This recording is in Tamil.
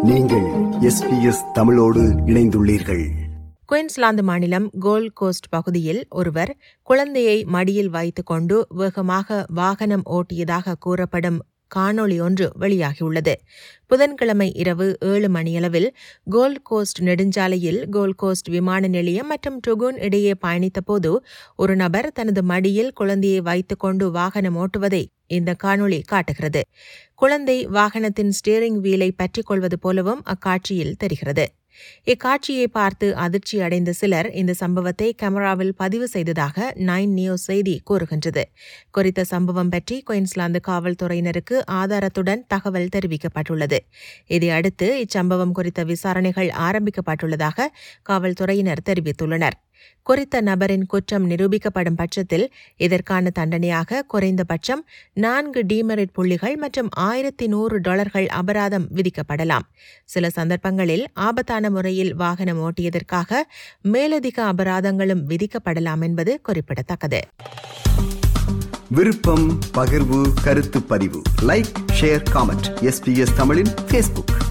நீங்கள் எஸ்பிஎஸ் தமிழோடு இணைந்துள்ளீர்கள் குயின்ஸ்லாந்து மாநிலம் கோல்ட் கோஸ்ட் பகுதியில் ஒருவர் குழந்தையை மடியில் வைத்துக்கொண்டு வேகமாக வாகனம் ஓட்டியதாக கூறப்படும் காணொளி ஒன்று வெளியாகியுள்ளது புதன்கிழமை இரவு ஏழு மணியளவில் கோல்ட் கோஸ்ட் நெடுஞ்சாலையில் கோல்ட் கோஸ்ட் விமான நிலையம் மற்றும் டுகுன் இடையே பயணித்தபோது ஒரு நபர் தனது மடியில் குழந்தையை வைத்துக்கொண்டு வாகனம் ஓட்டுவதை இந்த காணொளி காட்டுகிறது குழந்தை வாகனத்தின் ஸ்டீரிங் வீலை பற்றிக் கொள்வது போலவும் அக்காட்சியில் தெரிகிறது இக்காட்சியை பார்த்து அதிர்ச்சி அடைந்த சிலர் இந்த சம்பவத்தை கேமராவில் பதிவு செய்ததாக நைன் நியூஸ் செய்தி கூறுகின்றது குறித்த சம்பவம் பற்றி குயின்ஸ்லாந்து காவல்துறையினருக்கு ஆதாரத்துடன் தகவல் தெரிவிக்கப்பட்டுள்ளது இதையடுத்து இச்சம்பவம் குறித்த விசாரணைகள் ஆரம்பிக்கப்பட்டுள்ளதாக காவல்துறையினர் தெரிவித்துள்ளனர் குறித்த நபரின் குற்றம் நிரூபிக்கப்படும் பட்சத்தில் இதற்கான தண்டனையாக குறைந்தபட்சம் நான்கு டிமெரிட் புள்ளிகள் மற்றும் ஆயிரத்தி நூறு டாலர்கள் அபராதம் விதிக்கப்படலாம் சில சந்தர்ப்பங்களில் ஆபத்தான முறையில் வாகனம் ஓட்டியதற்காக மேலதிக அபராதங்களும் விதிக்கப்படலாம் என்பது குறிப்பிடத்தக்கது விருப்பம் பகிர்வு கருத்து பதிவு லைக் ஷேர் காமெண்ட் எஸ்பிஎஸ் தமிழின் ஃபேஸ்புக்